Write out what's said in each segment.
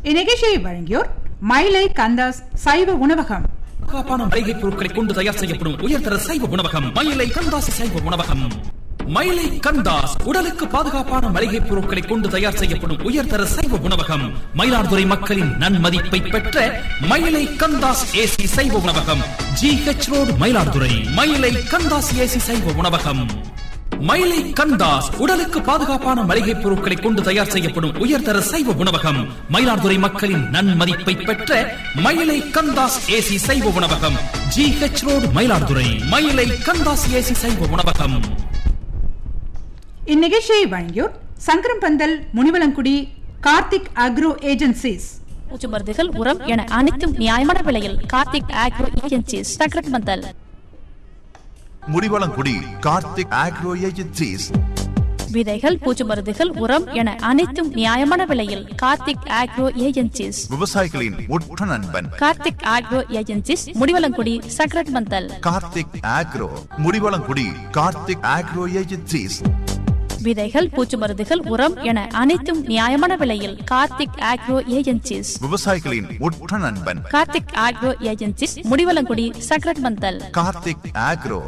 இந்நிகழ்ச்சியை வழங்கியோர் மயிலை கந்தாஸ் சைவ உணவகம் பாதுகாப்பான மளிகை பொருட்களை கொண்டு தயார் செய்யப்படும் உயர்தர சைவ உணவகம் மயிலை கந்தாசி சைவ உணவகம் மயிலை கந்தாஸ் உடலுக்கு பாதுகாப்பான மளிகை பொருட்களை கொண்டு தயார் செய்யப்படும் உயர்தர சைவ உணவகம் மயிலாடுதுறை மக்களின் நன்மதிப்பை பெற்ற மயிலை கந்தாஸ் ஏசி சைவ உணவகம் ஜி ஹெச் ரோடு மயிலாடுதுறை மயிலை கந்தாஸ் ஏசி சைவ உணவகம் மயிலை கந்தாஸ் உடலுக்கு பாதுகாப்பான மளிகை பொருட்களை கொண்டு தயார் செய்யப்படும் உயர்தர சைவ உணவகம் மயிலாடுதுறை மக்களின் நன்மதிப்பை பெற்ற மயிலை கந்தாஸ் ஏசி சைவ உணவகம் ஜி ஹெச் ரோடு மயிலாடுதுறை மயிலை கந்தாஸ் ஏசி சைவ உணவகம் இந்நிகழ்ச்சியை வழங்கியோர் சங்கரம்பந்தல் முனிவலங்குடி கார்த்திக் அக்ரோ ஏஜென்சிஸ் பூச்சி மருந்துகள் உரம் என அனைத்தும் நியாயமான விலையில் Karthik agro agencies Sankarampandal Mudivalangudi Karthik agro agencies விதைகள் பூச்சி மருந்துகள் உரம் என அனைத்தும் நியாயமான விலையில் கார்த்திக் ஆக்ரோ ஏஜென்சிஸ் விவசாயிகளின் உற்ற நண்பன் Karthik agro agencies Mudivalangudi Sankarampandal Karthik agro Mudivalangudi Karthik agro agencies விதைகள் பூச்சி மருந்துகள் உரம் என அனைத்தும் நியாயமான விலையில் கார்த்திக் ஆக்ரோ ஏஜென்சிஸ் விவசாயிகளின் உற்ற நண்பன் Karthik agro agencies Mudivalangudi Sankarampandal Karthik agro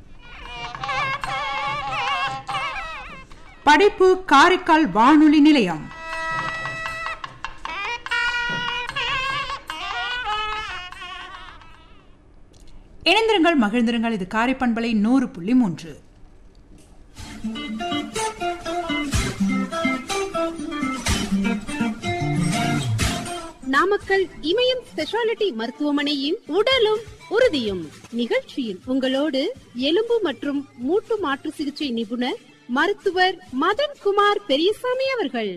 படைப்பு காரைக்கால் வானொலி நிலையம் இணைந்திருங்கள் மகிழ்ந்திருங்கள் இது காரை பண்பலை நூறு புள்ளி மூன்று நாமக்கல் இமயம் ஸ்பெஷாலிட்டி மருத்துவமனையின் உடலும் உறுதியும் நிகழ்ச்சியில் உங்களோடு எலும்பு மற்றும் மூட்டு மாற்று சிகிச்சை நிபுணர் மருத்துவர் மதன் குமார் பெரியசாமி அவர்கள்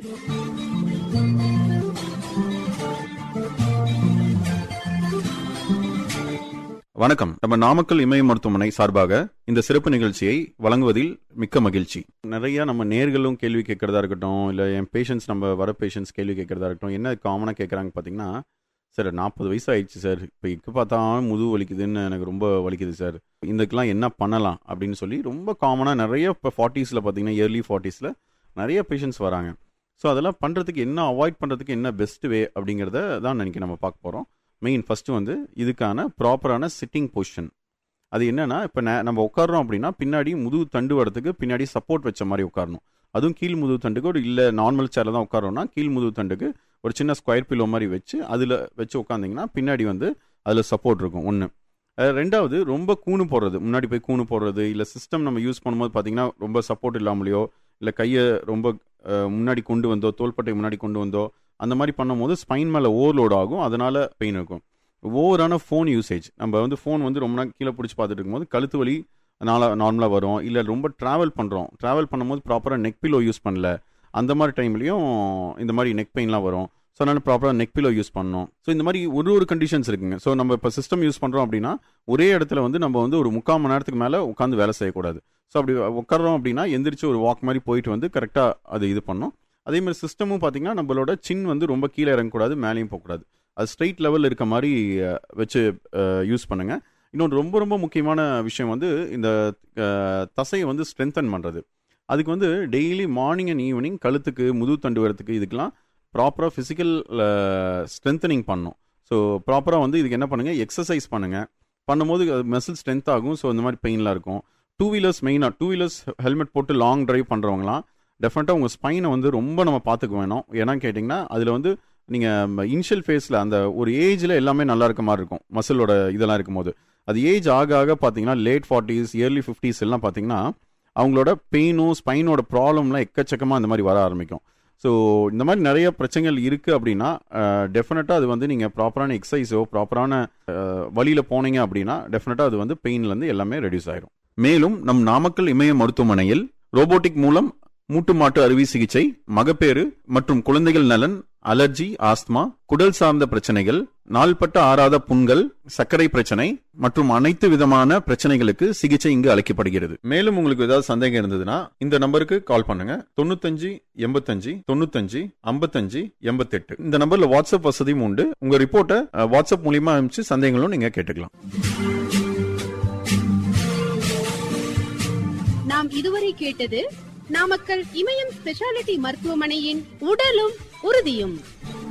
வணக்கம் நம்ம நாமக்கல் இமய மருத்துவமனை சார்பாக இந்த சிறப்பு நிகழ்ச்சியை வழங்குவதில் மிக்க மகிழ்ச்சி நிறைய நம்ம நேர்களும் கேள்வி கேட்கறதா இருக்கட்டும் இல்லை என் பேஷண்ட்ஸ் நம்ம வர பேஷண்ட்ஸ் கேள்வி கேட்கறதா இருக்கட்டும் என்ன காமனாக கேட்குறாங்க பார்த்தீங்கன்னா சார் நாற்பது வயசு ஆயிடுச்சு சார் இப்போ இக்கு பார்த்தா முதுகு வலிக்குதுன்னு எனக்கு ரொம்ப வலிக்குது சார் இதுக்கெல்லாம் என்ன பண்ணலாம் அப்படின்னு சொல்லி ரொம்ப காமனாக நிறைய இப்போ ஃபார்ட்டிஸில் பார்த்தீங்கன்னா இயர்லி ஃபார்ட்டிஸில் நிறைய பேஷண்ட்ஸ் வராங்க ஸோ அதெல்லாம் பண்ணுறதுக்கு என்ன அவாய்ட் பண்ணுறதுக்கு என்ன பெஸ்ட் வே அப்படிங்கிறத தான் இன்னைக்கு நம்ம பார்க்க போகிறோம் மெயின் ஃபஸ்ட்டு வந்து இதுக்கான ப்ராப்பரான சிட்டிங் பொசிஷன் அது என்னன்னா இப்போ நம்ம உட்காரோம் அப்படின்னா பின்னாடி முதுகு தண்டு வரதுக்கு பின்னாடி சப்போர்ட் வச்ச மாதிரி உட்காரணும் அதுவும் கீழ் முதுகு தண்டுக்கு ஒரு இல்லை நார்மல் சேரில் தான் உட்காரோம்னா கீழ் முதுகு தண்டுக்கு ஒரு சின்ன ஸ்கொயர் பில்லோ மாதிரி வச்சு அதில் வச்சு உட்காந்திங்கன்னா பின்னாடி வந்து அதில் சப்போர்ட் இருக்கும் ஒன்று ரெண்டாவது ரொம்ப கூணு போடுறது முன்னாடி போய் கூணு போடுறது இல்லை சிஸ்டம் நம்ம யூஸ் பண்ணும்போது பார்த்தீங்கன்னா ரொம்ப சப்போர்ட் இல்லாமலையோ இல்லை கையை ரொம்ப அஹ், முன்னாடி கொண்டு வந்தோ தோள்பட்டை முன்னாடி கொண்டு வந்தோ அந்த மாதிரி பண்ணும்போது ஸ்பைன் மேலே ஓவர்லோட் ஆகும் அதனால பெயின் இருக்கும் ஓவரான ஃபோன் யூசேஜ் நம்ம வந்து ஃபோன் வந்து ரொம்ப நேரம் கீழே பிடிச்சி பார்த்துட்டு இருக்கும்போது கழுத்து வலி நாளா நார்மலாக வரும் இல்லை ரொம்ப ட்ராவல் பண்ணுறோம் ட்ராவல் பண்ணும்போது ப்ராப்பராக நெக் பிலோ யூஸ் பண்ணல அந்த மாதிரி டைம்லையும் இந்த மாதிரி நெக் பெயின்லாம் வரும் ஸோ அதனால ப்ராப்பராக நெக் பிலோ யூஸ் பண்ணணும் ஸோ இந்த மாதிரி ஒரு ஒரு கண்டிஷன்ஸ் இருக்குங்க ஸோ நம்ம இப்போ சிஸ்டம் யூஸ் பண்ணுறோம் அப்படின்னா ஒரே இடத்துல வந்து நம்ம வந்து ஒரு முக்கால் மணி நேரத்துக்கு மேலே உட்காந்து வேலை செய்யக்கூடாது ஸோ அப்படி உட்காரோம் அப்படின்னா எந்திரிச்சு ஒரு வாக் மாதிரி போயிட்டு வந்து கரெக்டாக அது இது பண்ணும் அதே மாதிரி சிஸ்டமும் பார்த்தீங்கன்னா நம்மளோட சின் வந்து ரொம்ப கீழே இறங்கக்கூடாது மேலேயும் போகக்கூடாது அது ஸ்ட்ரெயிட் லெவலில் இருக்க மாதிரி அஹ், வச்சு யூஸ் பண்ணுங்க இன்னொன்று ரொம்ப ரொம்ப முக்கியமான விஷயம் வந்து இந்த அஹ், தசையை வந்து ஸ்ட்ரென்தன் பண்ணுறது அதுக்கு வந்து டெய்லி மார்னிங் அண்ட் ஈவினிங் கழுத்துக்கு முதுகு தண்டு வரத்துக்கு இதுக்கெல்லாம் ப்ராப்பராக ஃபிசிக்கல் ஸ்ட்ரென்தனிங் பண்ணணும் ஸோ ப்ராப்பராக வந்து இதுக்கு என்ன பண்ணுங்கள் எக்ஸசைஸ் பண்ணுங்கள் பண்ணும்போது அது மசில் ஸ்ட்ரென்த் ஆகும் ஸோ இந்த மாதிரி பெயின்லாம் இருக்கும் டூ வீலர்ஸ் மெயினாக டூ வீலர்ஸ் ஹெல்மெட் போட்டு லாங் டிரைவ் பண்ணுறவங்களாம் டெஃபினட்டாக உங்கள் ஸ்பைனை வந்து ரொம்ப நம்ம பார்த்துக்க வேணும் ஏன்னா கேட்டிங்கன்னா அதில் வந்து நீங்கள் இனிஷியல் ஃபேஸில் அந்த ஒரு ஏஜில் எல்லாமே நல்லா இருக்க மாதிரி இருக்கும் மசிலோட இதெல்லாம் இருக்கும்போது அது ஏஜ் ஆக ஆக பார்த்தீங்கன்னா லேட் ஃபார்ட்டிஸ் இயர்லி ஃபிஃப்டிஸ் எல்லாம் பார்த்தீங்கன்னா அவங்களோட பெயினும் ஸ்பைனோட ப்ராப்ளம்லாம் எக்கச்சக்கமாக இந்த மாதிரி வர ஆரம்பிக்கும் ஸோ இந்த மாதிரி நிறைய பிரச்சனைகள் இருக்குது அப்படின்னா டெஃபினட்டாக அது வந்து நீங்கள் ப்ராப்பரான எக்ஸசைஸோ ப்ராப்பரான வழியில் போனீங்க அப்படின்னா டெஃபினட்டாக அது வந்து பெயின்லேருந்து எல்லாமே ரெடியூஸ் ஆயிரும் மேலும் நம் நாமக்கல் இமய மருத்துவமனையில் ரோபோட்டிக் மூலம் மூட்டு மாட்டு அறுவை சிகிச்சை மகப்பேறு மற்றும் குழந்தைகள் நலன் அலர்ஜி ஆஸ்துமா குடல் சார்ந்த பிரச்சனைகள் நாள்பட்ட ஆறாத புண்கள் சர்க்கரை பிரச்சனை மற்றும் அனைத்து விதமான பிரச்சனைகளுக்கு சிகிச்சை இங்கு அளிக்கப்படுகிறது மேலும் உங்களுக்கு ஏதாவது சந்தேகம் இருந்ததுன்னா இந்த நம்பருக்கு கால் பண்ணுங்க தொண்ணூத்தஞ்சு எண்பத்தஞ்சு தொண்ணூத்தஞ்சு ஐம்பத்தஞ்சு எண்பத்தெட்டு இந்த நம்பர்ல வாட்ஸ்அப் வசதியும் உண்டு உங்க ரிப்போர்ட்டை அஹ், வாட்ஸ்அப் மூலியமா அனுப்பிச்சு சந்தேகங்களும் நீங்க கேட்டுக்கலாம் நாம் இதுவரை கேட்டது நாமக்கல் இமயம் ஸ்பெஷாலிட்டி மருத்துவமனையின் உடலும் உறுதியும்